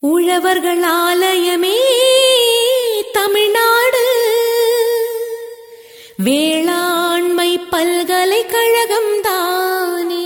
உழவர்கள் ஆலயமே தமிழ்நாடு வேளாண்மை பல்கலைக்கழகம் தானே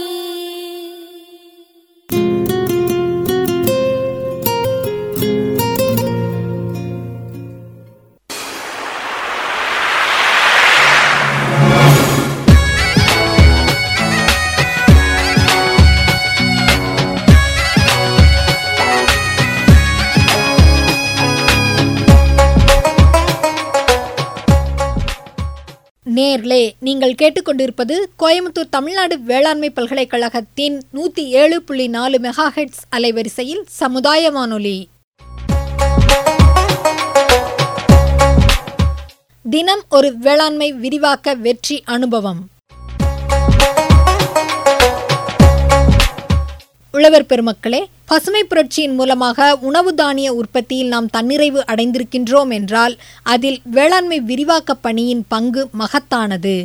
நேர்லே நீங்கள் கேட்டுக்கொண்டிருப்பது கோயம்புத்தூர் தமிழ்நாடு வேளாண்மை பல்கலைக்கழகத்தின் நூற்றி ஏழு புள்ளி நாலு மெகாஹெட்ஸ் அலைவரிசையில் சமுதாய வானொலி தினம் ஒரு வேளாண்மை விரிவாக்க வெற்றி அனுபவம் உழவர் பெருமக்களே பசுமை புரட்சியின் மூலமாக உணவு தானிய உற்பத்தியில் நாம் தன்னிறைவு அடைந்திருக்கின்றோம் என்றால் அதில் வேளாண்மை விரிவாக்க பணியின் பங்கு மகத்தானது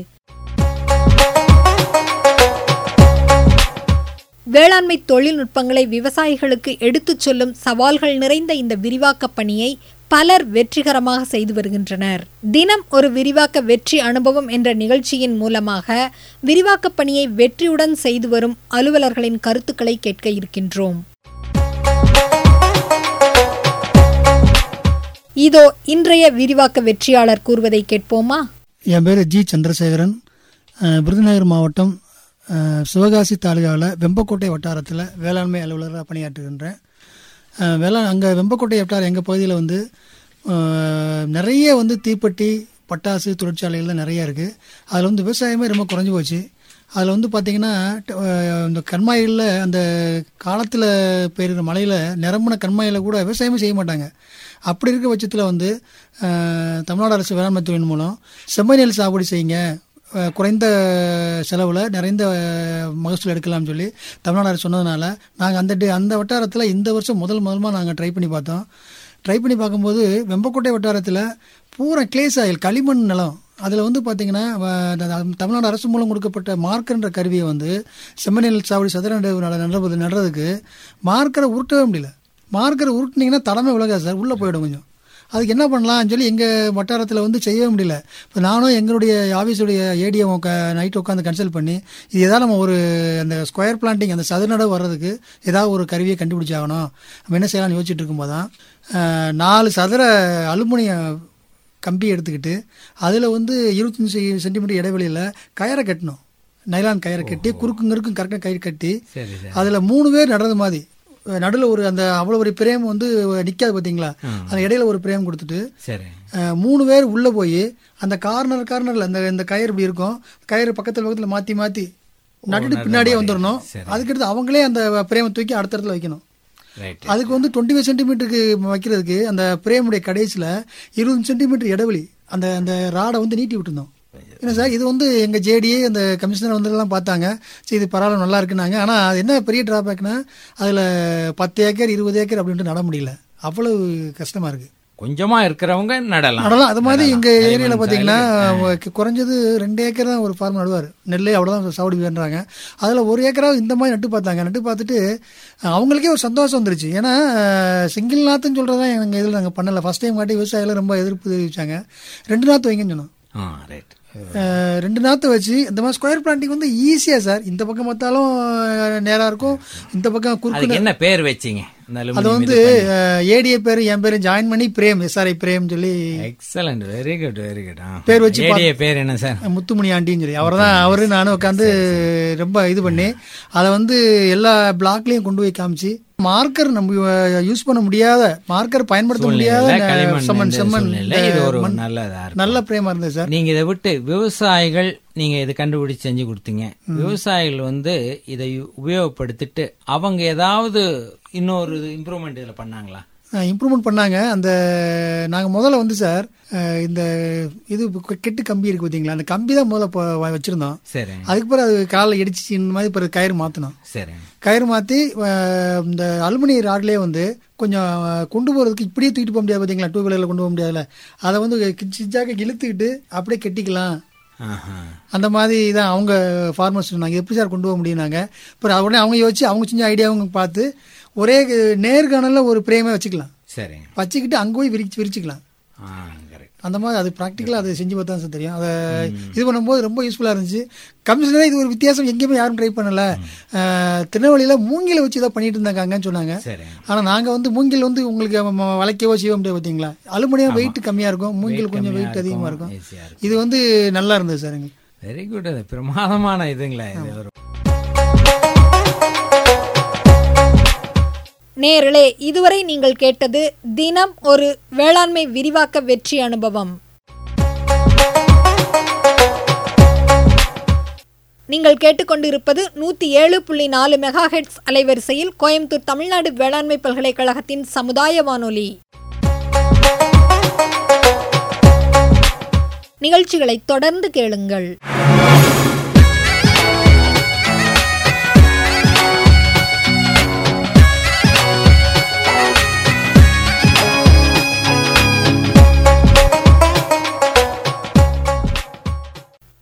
வேளாண்மை தொழில்நுட்பங்களை விவசாயிகளுக்கு எடுத்துச் சொல்லும் சவால்கள் நிறைந்த இந்த விரிவாக்க பணியை பலர் வெற்றிகரமாக செய்து வருகின்றனர் தினம் ஒரு விரிவாக்க வெற்றி அனுபவம் என்ற நிகழ்ச்சியின் மூலமாக விரிவாக்க பணியை வெற்றியுடன் செய்து வரும் அலுவலர்களின் கருத்துக்களை கேட்க இருக்கின்றோம் இதோ இன்றைய விரிவாக்க வெற்றியாளர் கூறுவதை கேட்போமா என் பேர் ஜி சந்திரசேகரன் அஹ், விருதுநகர் மாவட்டம் அஹ், சிவகாசி தாலுகாவில் வெம்பக்கோட்டை வட்டாரத்தில் வேளாண்மை அலுவலராக பணியாற்றுகின்றேன் அஹ், வேளாண் அங்கே வெம்பக்கோட்டை வட்டாரம் எங்கள் பகுதியில் வந்து அஹ், நிறைய வந்து தீப்பெட்டி பட்டாசு தொழிற்சாலைகள்லாம் நிறைய இருக்குது அதில் வந்து விவசாயமே ரொம்ப குறைஞ்சி போச்சு அதில் வந்து பார்த்திங்கன்னா ட- அஹ், இந்த கண்மாய்களில் அந்த காலத்தில் பெய்கிற மழையில் நிரம்பின கண்மாயில் கூட விவசாயமே செய்ய மாட்டாங்க அப்படி இருக்க பட்சத்தில் வந்து அஹ், தமிழ்நாடு அரசு வேளாண்மை துறையின் மூலம் செம்ம நெல் சாகுபடி செய்யுங்க அஹ், குறைந்த செலவில் நிறைந்த அஹ், மகசூல் எடுக்கலாம்னு சொல்லி தமிழ்நாடு அரசு சொன்னதுனால நாங்கள் அந்த டி- அந்த வட்டாரத்தில் இந்த வருஷம் முதல் முதல்மா நாங்கள் ட்ரை பண்ணி பார்த்தோம் ட்ரை பண்ணி பார்க்கும்போது வெம்பக்கோட்டை வட்டாரத்தில் பூரா கிளே சாயில் களிமண் நிலம் அதில் வந்து பார்த்தீங்கன்னா வ- த- த- தமிழ்நாடு அரசு மூலம் கொடுக்கப்பட்ட மார்க்கர்ன்ற கருவியை வந்து செம்மநெல் சாவடி சதுர நடு- நட- நடுறது நடுறதுக்கு மார்க்கரை உருட்டவே முடியல மார்க்கரை உருட்டுனீங்கன்னா தடமே விலகாது சார் உள்ளே போயிடும் கொஞ்சம் அதுக்கு என்ன பண்ணலாம்னு சொல்லி எங்கள் வட்டாரத்தில் வந்து செய்யவே முடியல இப்போ நானும் எங்களுடைய ஆஃபீஸுடைய ஏடிஎம் க நைட் உட்காந்து கன்சல்ட் பண்ணி இது ஏதாவது நம்ம ஒரு அந்த ஸ்கொயர் பிளான்டிங் அந்த சதுநடவு வர்றதுக்கு ஏதாவது ஒரு கருவியை கண்டுபிடிச்சாகணும் நம்ம என்ன செய்யலாம்னு யோசிச்சுட்டு இருக்கும்போது தான் அஹ், நாலு சதுர அலுமினிய கம்பி எடுத்துக்கிட்டு அதில் வந்து இருபத்தஞ்சி சென்டிமீட்டர் இடைவெளியில் கயரை கட்டணும் நைலான் கயரை கட்டி குறுக்கும் குறுக்கும் கரெக்டாக கயிறு கட்டி சரி சரி அதில் மூணு பேர் நடுறது மாதிரி நடுவில் ஒரு அந்த அவ்வளோ ஒரு பிரேம் வந்து நிற்காது பார்த்தீங்களா அந்த இடையில ஒரு பிரேம் கொடுத்துட்டு சரி அஹ், மூணு பேர் உள்ளே போய் அந்த கார்னர் கார்னரில் அந்த இந்த கயிறு இப்படி இருக்கும் கயிறு பக்கத்தில் பக்கத்தில் மாற்றி மாற்றி நட்டுட்டு பின்னாடியே வந்துடணும் அதுக்கடுத்து அவங்களே அந்த பிரேமை தூக்கி அடுத்த இடத்துல வைக்கணும் ரைட் அதுக்கு வந்து டுவெண்ட்டி ஃபைவ் சென்டிமீட்டருக்கு வைக்கிறதுக்கு அந்த பிரேமுடைய கடைசியில் இருபது சென்டிமீட்டர் இடைவெளி அந்த அந்த ராடை வந்து நீட்டி விட்டுருந்தோம் என்ன சார் இது வந்து எங்கள் ஜேடியே அந்த கமிஷனர் வந்து எல்லாம் பார்த்தாங்க சரி இது பரவாயில்ல நல்லா இருக்குனாங்க ஆனால் அது என்ன பெரிய டிராபேக்னா அதில் பத்து ஏக்கர் இருபது ஏக்கர் அப்படின்ட்டு நட முடியல அவ்வளவு கஷ்டமாக இருக்குது கொஞ்சமா இருக்கிறவங்க நடலாம் நடலாம் அது மாதிரி எங்க களிமண் ஏரியால பாத்தீங்கன்னா சாயல். கு- குறைஞ்சது ரெண்டு ஏக்கர் தான் ஒரு ஃபார்ம் நடுவார் நெல்லே அவ்வளவுதான் சாவடி வேண்டுறாங்க அதுல ஒரு ஏக்கராவது இந்த மாதிரி நட்டு பார்த்தாங்க நட்டு பார்த்துட்டு அஹ், அவங்களுக்கே ஒரு சந்தோஷம் வந்துருச்சு ஏன்னா சிங்கிள் நாத்துன்னு சொல்றதான் எங்க இதுல நாங்க பண்ணல ஃபர்ஸ்ட் டைம் காட்டி விவசாயிகள் ரொம்ப எதிர்ப்பு தெரிவிச்சாங்க ரெண்டு நாத்து வைங்கன்னு சொன்னோம் ஆ ரைட் அஹ், ரெண்டு நாத்து வச்சு இந்த மாதிரி ஸ்கொயர் பிளான்டிங் வந்து ஈஸியா சார் இந்த பக்கம் பார்த்தாலும் அஹ், நேரா இருக்கும் இந்த பக்கம் குறுக்கு அதுக்கு என்ன பேர் வச்சீங்க அந்த அது அலுமினியம் வந்து ஏடிஏ பேர் என் பேரு ஜாயின் பண்ணி பிரேம் எஸ்ஆர்ஐ பிரேம் சொல்லி excellent very good very good பேர் வச்சு ஏடிய பேர் என்ன சார் முத்துமணி ஆண்டின்னு சொல்லி அவர் தான் அவரு நானும் உட்காந்து ரொம்ப இது பண்ணி அதை வந்து எல்லா பிளாக்லயும் கொண்டு போய் காமிச்சு மார்க்கர் நம்ம யூஸ் பண்ண முடியாத மார்க்கர் பயன்படுத்த முடியாத சூழ்நிலையில களிமண் செம்மண் இந்த செம்மண் சூழ்நிலையில இது ஒரு மண் நல்லதா இருக்கும் நல்ல பிரேமா இருந்தது சார் நீங்க இதை விட்டு விவசாயிகள் நீங்க இதை கண்டுபிடிச்சு செஞ்சு கொடுத்தீங்க விவசாயிகள் வந்து இதை உபயோகப்படுத்திட்டு அவங்க ஏதாவது இன்னொரு இம்ப்ரூவ்மெண்ட் இதுல பண்ணாங்களா இம்ப்ரூவ்மெண்ட் பண்ணாங்க அந்த நாங்கள் முதல்ல வந்து சார் அஹ், இந்த இது கு- கெட்டு கம்பி இருக்கு பார்த்தீங்களா அந்த கம்பி தான் முதல்ல இப்போ வ- வச்சிருந்தோம் சரி அதுக்கு பிறகு அது காலில் இடிச்சு இந்த மாதிரி பிறகு கயிறு மாற்றணும் சரி கயிறு மாற்றி இந்த அலுமினிய ராட்லேயே வந்து கொஞ்சம் அஹ், கொண்டு போகிறதுக்கு இப்படியே தூக்கிட்டு போக முடியாது பார்த்தீங்களா டூ வீலரில் கொண்டு போக முடியாதுல்ல அதை வந்து சிச்சாக்க இழுத்துக்கிட்டு அப்படியே கெட்டிக்கலாம் ஆஹா. அந்த மாதிரி தான் அவங்க ஃபார்மர்ஸ் சொன்னாங்க எப்படி சார் கொண்டு போக முடியும்னாங்க அப்புறம் உடனே அவங்க யோசிச்சு அவங்க செஞ்ச ஐடியாவும் பார்த்து ஒரே நேர்காணலில் ஒரு பிரேமே வச்சுக்கலாம் சரிங்க வச்சுக்கிட்டு அங்கே போய் விரிச்சு விரிச்சுக்கலாம் ஆ கரெக்ட் அந்த மாதிரி அது ப்ராக்டிக்கலாக அதை செஞ்சு பார்த்தா தான் சார் தெரியும் அதை இது பண்ணும்போது ரொம்ப யூஸ்ஃபுல்லாக இருந்துச்சு கமிஷனரே இது ஒரு வித்தியாசம் எங்கேயுமே யாரும் ட்ரை பண்ணல அஹ், திருநெல்வேலியில் மூங்கில வச்சு தான் பண்ணிட்டு இருந்தாங்கன்னு சொன்னாங்க சரிங்க ஆனால் நாங்கள் வந்து மூங்கில் வந்து உங்களுக்கு ம- வளைக்கவோ செய்ய முடியாது பார்த்தீங்களா அலுமினியம் வெயிட் கம்மியாக இருக்கும் மூங்கில் கொஞ்சம் வெயிட் அதிகமாக இருக்கும் ஈஸியாக இருக்கும் இது வந்து நல்லா இருந்தது சார் எங்களுக்கு வெரி குட் அது பிரமாதமான இதுங்களா இது ஒரு நேர்களே இதுவரை நீங்கள் கேட்டது தினம் ஒரு வேளாண்மை விரிவாக்க வெற்றி அனுபவம் நீங்கள் கேட்டுக்கொண்டிருப்பது நூற்றி ஏழு புள்ளி நாலு மெகாஹெட்ஸ் அலைவரிசையில் கோயம்புத்தூர் தமிழ்நாடு வேளாண்மை பல்கலைக்கழகத்தின் சமுதாய வானொலி நிகழ்ச்சிகளை தொடர்ந்து கேளுங்கள்